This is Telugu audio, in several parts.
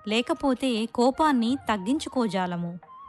లేకపోతే కోపాన్ని తగ్గించుకోజాలము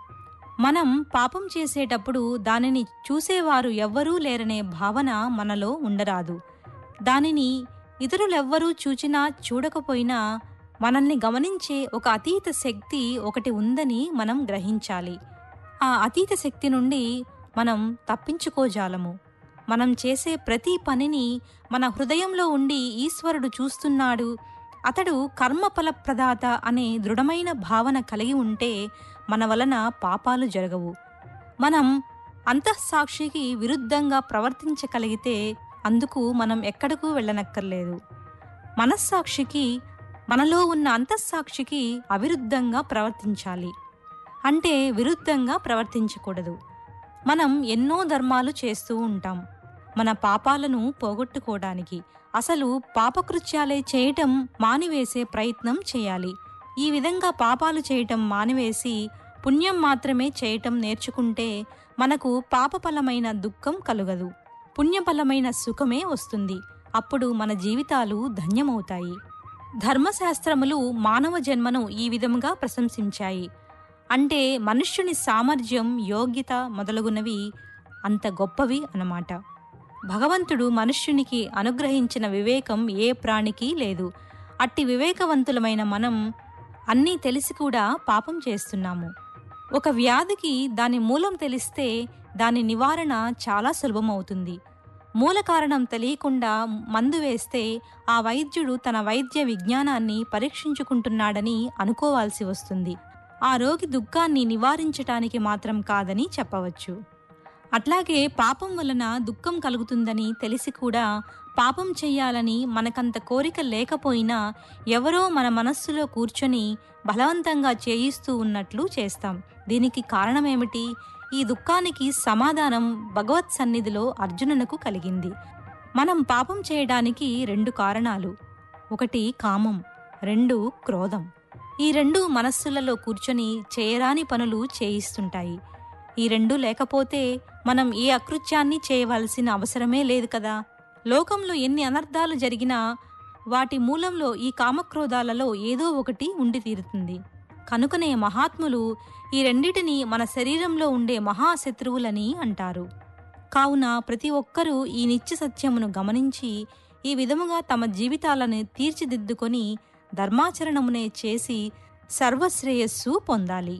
మనం పాపం చేసేటప్పుడు దానిని చూసేవారు ఎవ్వరూ లేరనే భావన మనలో ఉండరాదు దానిని ఇతరులెవ్వరూ చూచినా చూడకపోయినా మనల్ని గమనించే ఒక అతీత శక్తి ఒకటి ఉందని మనం గ్రహించాలి ఆ అతీత శక్తి నుండి మనం తప్పించుకోజాలము మనం చేసే ప్రతి పనిని మన హృదయంలో ఉండి ఈశ్వరుడు చూస్తున్నాడు అతడు కర్మఫల ప్రదాత అనే దృఢమైన భావన కలిగి ఉంటే మన వలన పాపాలు జరగవు మనం అంతఃసాక్షికి విరుద్ధంగా ప్రవర్తించగలిగితే అందుకు మనం ఎక్కడకు వెళ్ళనక్కర్లేదు మనస్సాక్షికి మనలో ఉన్న అంతఃసాక్షికి అవిరుద్ధంగా ప్రవర్తించాలి అంటే విరుద్ధంగా ప్రవర్తించకూడదు మనం ఎన్నో ధర్మాలు చేస్తూ ఉంటాం మన పాపాలను పోగొట్టుకోవడానికి అసలు పాపకృత్యాలే చేయటం మానివేసే ప్రయత్నం చేయాలి ఈ విధంగా పాపాలు చేయటం మానివేసి పుణ్యం మాత్రమే చేయటం నేర్చుకుంటే మనకు పాపఫలమైన దుఃఖం కలుగదు పుణ్యఫలమైన సుఖమే వస్తుంది అప్పుడు మన జీవితాలు ధన్యమవుతాయి ధర్మశాస్త్రములు మానవ జన్మను ఈ విధముగా ప్రశంసించాయి అంటే మనుష్యుని సామర్థ్యం యోగ్యత మొదలగునవి అంత గొప్పవి అన్నమాట భగవంతుడు మనుష్యునికి అనుగ్రహించిన వివేకం ఏ ప్రాణికి లేదు అట్టి వివేకవంతులమైన మనం అన్నీ తెలిసి కూడా పాపం చేస్తున్నాము ఒక వ్యాధికి దాని మూలం తెలిస్తే దాని నివారణ చాలా సులభమవుతుంది మూల కారణం తెలియకుండా మందు వేస్తే ఆ వైద్యుడు తన వైద్య విజ్ఞానాన్ని పరీక్షించుకుంటున్నాడని అనుకోవాల్సి వస్తుంది ఆ రోగి దుఃఖాన్ని నివారించటానికి మాత్రం కాదని చెప్పవచ్చు అట్లాగే పాపం వలన దుఃఖం కలుగుతుందని తెలిసి కూడా పాపం చెయ్యాలని మనకంత కోరిక లేకపోయినా ఎవరో మన మనస్సులో కూర్చొని బలవంతంగా చేయిస్తూ ఉన్నట్లు చేస్తాం దీనికి కారణమేమిటి ఈ దుఃఖానికి సమాధానం భగవత్ సన్నిధిలో అర్జునునకు కలిగింది మనం పాపం చేయడానికి రెండు కారణాలు ఒకటి కామం రెండు క్రోధం ఈ రెండు మనస్సులలో కూర్చొని చేయరాని పనులు చేయిస్తుంటాయి ఈ రెండు లేకపోతే మనం ఏ అకృత్యాన్ని చేయవలసిన అవసరమే లేదు కదా లోకంలో ఎన్ని అనర్థాలు జరిగినా వాటి మూలంలో ఈ కామక్రోధాలలో ఏదో ఒకటి ఉండి తీరుతుంది కనుకనే మహాత్ములు ఈ రెండిటిని మన శరీరంలో ఉండే మహాశత్రువులని అంటారు కావున ప్రతి ఒక్కరూ ఈ నిత్య సత్యమును గమనించి ఈ విధముగా తమ జీవితాలను తీర్చిదిద్దుకొని ధర్మాచరణమునే చేసి సర్వశ్రేయస్సు పొందాలి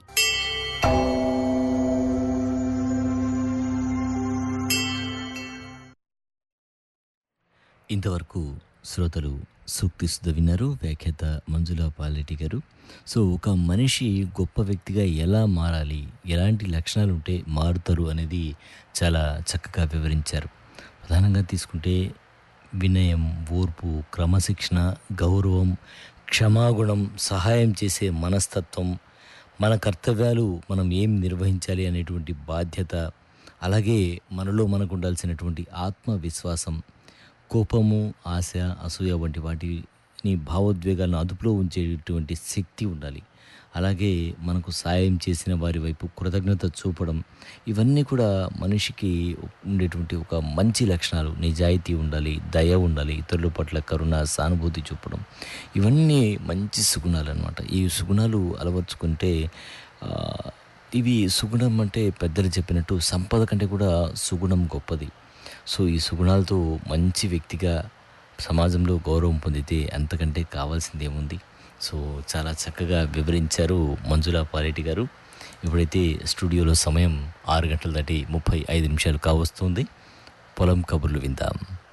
ఇంతవరకు శ్రోతలు సూక్తి సుధ విన్నారు వ్యాఖ్యాత మంజుల పాలెటి గారు సో ఒక మనిషి గొప్ప వ్యక్తిగా ఎలా మారాలి ఎలాంటి లక్షణాలు ఉంటే మారుతారు అనేది చాలా చక్కగా వివరించారు ప్రధానంగా తీసుకుంటే వినయం ఓర్పు క్రమశిక్షణ గౌరవం క్షమాగుణం సహాయం చేసే మనస్తత్వం మన కర్తవ్యాలు మనం ఏం నిర్వహించాలి అనేటువంటి బాధ్యత అలాగే మనలో మనకు ఉండాల్సినటువంటి ఆత్మవిశ్వాసం కోపము ఆశ అసూయ వంటి వాటిని భావోద్వేగాలను అదుపులో ఉంచేటువంటి శక్తి ఉండాలి అలాగే మనకు సాయం చేసిన వారి వైపు కృతజ్ఞత చూపడం ఇవన్నీ కూడా మనిషికి ఉండేటువంటి ఒక మంచి లక్షణాలు నిజాయితీ ఉండాలి దయ ఉండాలి ఇతరుల పట్ల కరుణ సానుభూతి చూపడం ఇవన్నీ మంచి సుగుణాలు అనమాట ఈ సుగుణాలు అలవర్చుకుంటే ఆ, ఇవి సుగుణం అంటే పెద్దలు చెప్పినట్టు సంపద కంటే కూడా సుగుణం గొప్పది సో ఈ సుగుణాలతో మంచి వ్యక్తిగా సమాజంలో గౌరవం పొందితే అంతకంటే కావాల్సింది ఏముంది సో చాలా చక్కగా వివరించారు మంజుల పాలేటి గారు ఇప్పుడైతే స్టూడియోలో సమయం ఆరు గంటల దాటి ముప్పై ఐదు నిమిషాలు కావస్తుంది పొలం కబుర్లు విందాం